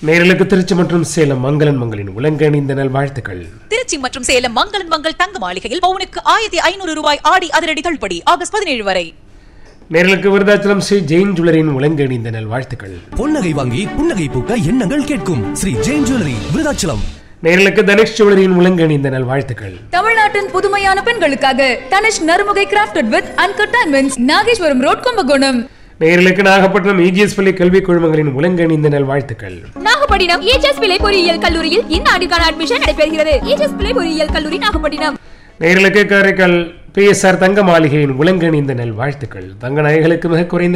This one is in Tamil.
நேரலுக்கு திருச்சி மற்றும் சேலம் மங்களன் மங்களின் உலங்கணிந்த நல்வாழ்த்துக்கள் திருச்சி மற்றும் சேலம் மங்களன் மங்கள் தங்க மாளிகையில் பவுனுக்கு ஆயிரத்தி ஐநூறு ரூபாய் ஆடி அதிரடி தள்ளுபடி ஆகஸ்ட் பதினேழு வரை நேரலுக்கு விருதாச்சலம் ஸ்ரீ ஜெயின் ஜுவலரின் உலங்கணிந்த நல்வாழ்த்துக்கள் பொன்னகை வாங்கி புன்னகை பூக்க எண்ணங்கள் கேட்கும் ஸ்ரீ ஜெயின் ஜுவல்லரி விருதாச்சலம் நேரலுக்கு தனுஷ் ஜுவலரின் உலங்கணிந்த நல்வாழ்த்துக்கள் தமிழ்நாட்டின் புதுமையான பெண்களுக்காக Tanishq Narumugai crafted with uncut diamonds Nageswaram road Kumbakonam நேரலுக்கு நாகப்பட்டினம் இஜிஎஸ் பள்ளி கல்விக் குழுமங்களின் உலங்கணிந்த நல்வாழ்த்துக்கள் நாகப்பட்டினம் ஏஜஸ் பிள்ளை பொறியியல் கல்லூரியில் இந்த ஆண்டுக்கான அட்மிஷன் நடைபெறுகிறது ஏஜஸ் பிள்ளை பொறியியல் கல்லூரி நாகப்பட்டினம் நேரலுக்கு காரைக்கால் பிஎஸ்ஆர் தங்க மாளிகையின் உலங்கணிந்த நல்வாழ்த்துக்கள் தங்க நகைகளுக்கு மிக குறைந்த